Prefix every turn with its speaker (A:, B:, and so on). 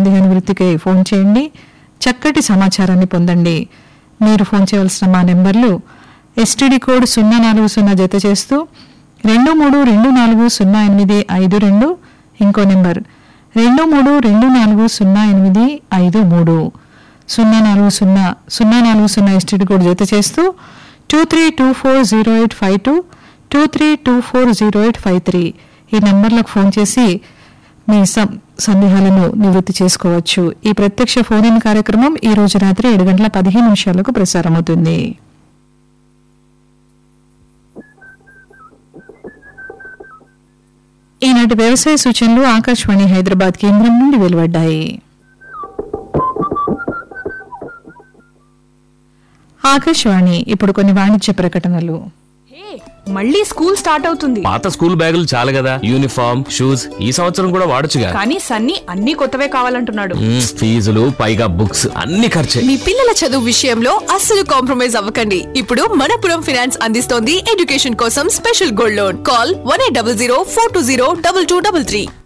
A: సందేహ నివృత్తికై ఫోన్ చేయండి చక్కటి సమాచారాన్ని పొందండి మీరు ఫోన్ చేయవలసిన మా నెంబర్లు ఎస్టీడీ కోడ్ సున్నా నాలుగు సున్నా జత చేస్తూ రెండు మూడు రెండు నాలుగు సున్నా ఎనిమిది ఐదు రెండు ఇంకో నెంబర్ రెండు మూడు రెండు నాలుగు సున్నా ఎనిమిది ఐదు మూడు సున్నా నాలుగు సున్నా సున్నా నాలుగు సున్నా ఎస్టీడీ కోడ్ జత చేస్తూ two three two four zero eight five two two three two four zero eight five three ఈ నెంబర్లకు ఫోన్ చేసి మీ సం- సందేహాలను నివృత్తి చేసుకోవచ్చు ఈ ప్రత్యక్ష ఫోన్ ఇన్ కార్యక్రమం ఈ రోజు రాత్రి ఏడు గంటల పదిహేను నిమిషాలకు ప్రసారమవుతుంది ఈనాటి వ్యవసాయ సూచనలు ఆకాశవాణి హైదరాబాద్ కేంద్రం నుండి వెలువడ్డాయి ఆకాశవాణి ఇప్పుడు కొన్ని వాణిజ్య ప్రకటనలు
B: హే, మళ్ళీ స్కూల్ స్టార్ట్ అవుతుంది
C: పాత స్కూల్ బ్యాగులు చాలు కదా యూనిఫామ్ షూస్ ఈ సంవత్సరం కూడా వాడొచ్చుగా
B: కానీ సన్నీ అన్ని కొత్తవే కావాలంటున్నాడు
C: మ్మ్, ఫీజులు పైగా బుక్స్ అన్ని ఖర్చే
D: మీ పిల్లల చదువు విషయంలో అస్సలు కాంప్రమైజ్ అవ్వకండి ఇప్పుడు మనపురం ఫైనాన్స్ అందిస్తోంది ఎడ్యుకేషన్ కోసం special gold loan call one eight double zero four two zero double two double three